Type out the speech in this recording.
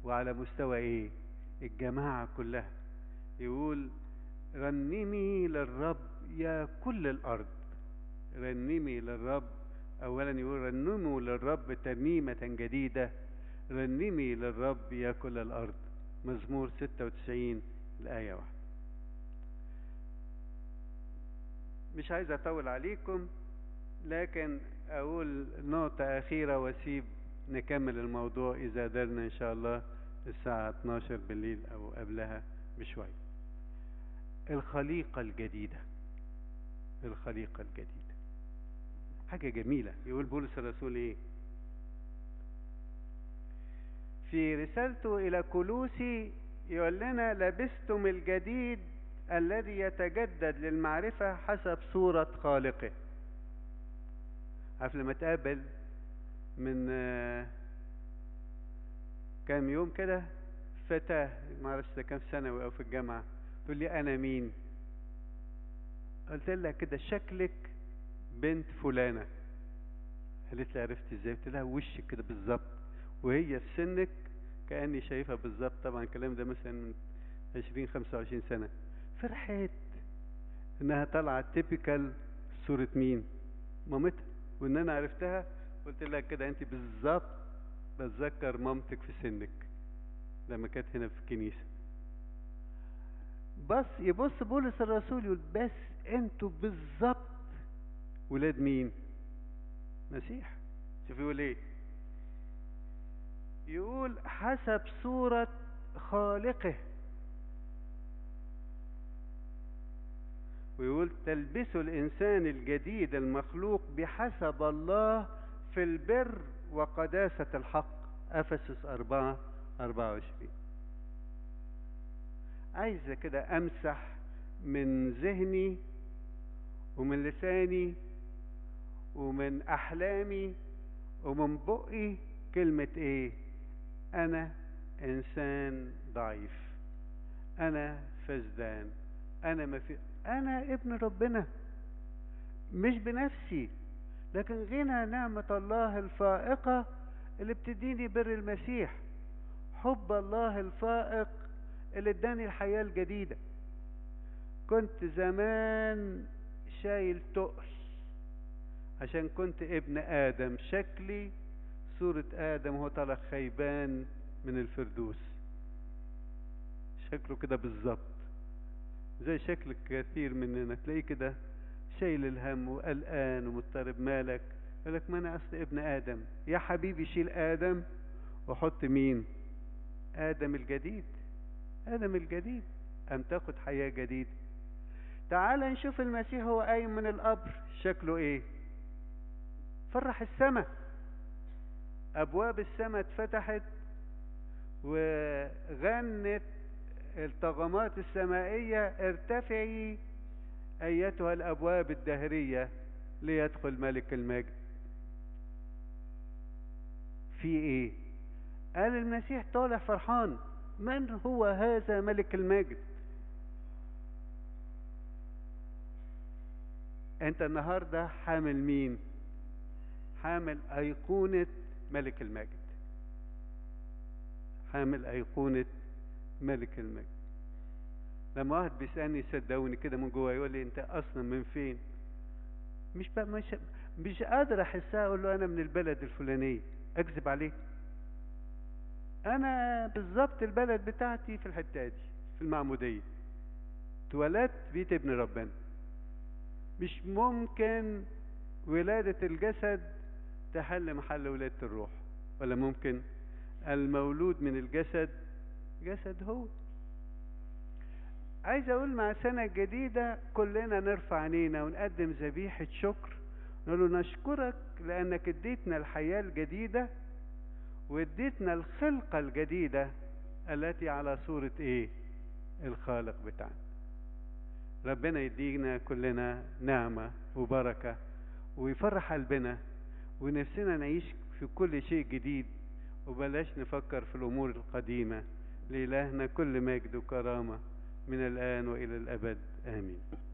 وعلى مستوى ايه الجماعة كلها يقول رنمي للرب يا كل الارض رنمي للرب اولا يقول رنموا للرب ترنيمة جديدة رنمي للرب يا كل الارض مزمور 96 الآية واحدة مش عايز اطول عليكم لكن اقول نقطة اخيرة واسيب نكمل الموضوع اذا قدرنا ان شاء الله الساعة 12 بالليل او قبلها بشوية الخليقة الجديدة الخليقة الجديدة حاجة جميلة يقول بولس الرسول ايه في رسالته الى كلوسي يقول لنا لبستم الجديد الذي يتجدد للمعرفة حسب صورة خالقه عارف لما تقابل من كام يوم كده فتاة ما اعرفش ده كام ثانوي او في الجامعة تقول لي انا مين قلت لها كده شكلك بنت فلانة قالت لي عرفت ازاي قلت لها وشك كده بالظبط وهي في سنك كاني شايفها بالظبط طبعا الكلام ده مثلا من 20 25 سنه فرحت انها طالعه تيبيكال صوره مين مامتها وان انا عرفتها قلت لها كده انت بالظبط بتذكر مامتك في سنك لما كانت هنا في الكنيسه بس يبص بولس الرسول يقول بس انتوا بالظبط ولاد مين مسيح شوف يقول ايه يقول حسب صورة خالقه ويقول تلبسوا الإنسان الجديد المخلوق بحسب الله في البر وقداسة الحق أفسس أربعة أربعة وعشرين عايزة كده أمسح من ذهني ومن لساني ومن أحلامي ومن بقي كلمة إيه أنا إنسان ضعيف أنا فزدان أنا ما في أنا ابن ربنا مش بنفسي لكن غنى نعمة الله الفائقة اللي بتديني بر المسيح حب الله الفائق اللي اداني الحياة الجديدة كنت زمان شايل تقل عشان كنت ابن آدم شكلي صورة آدم وهو طالع خيبان من الفردوس شكله كده بالظبط زي شكل كثير مننا تلاقيه كده شايل الهم وقلقان ومضطرب مالك يقول لك ما انا اصل ابن ادم يا حبيبي شيل ادم وحط مين ادم الجديد ادم الجديد ام تاخد حياه جديده تعال نشوف المسيح هو قايم من القبر شكله ايه فرح السماء ابواب السماء اتفتحت وغنت الطغمات السمائية ارتفعي أيتها الأبواب الدهرية ليدخل ملك المجد في ايه قال المسيح طالع فرحان من هو هذا ملك المجد انت النهارده حامل مين حامل ايقونه ملك المجد حامل ايقونه ملك المجد لما واحد بيسالني صدقوني كده من جوه يقول لي انت اصلا من فين مش بقى مش مش قادر احسها اقول له انا من البلد الفلانيه اكذب عليه انا بالظبط البلد بتاعتي في الحته دي في المعموديه اتولدت بيت ابن ربنا مش ممكن ولادة الجسد تحل محل ولادة الروح ولا ممكن المولود من الجسد جسد هو عايز اقول مع السنة الجديدة كلنا نرفع عينينا ونقدم ذبيحة شكر نقول له نشكرك لانك اديتنا الحياة الجديدة واديتنا الخلقة الجديدة التي على صورة ايه الخالق بتاعنا ربنا يدينا كلنا نعمة وبركة ويفرح قلبنا ونفسنا نعيش في كل شيء جديد وبلاش نفكر في الأمور القديمة لإلهنا كل مجد وكرامة من الآن وإلى الأبد آمين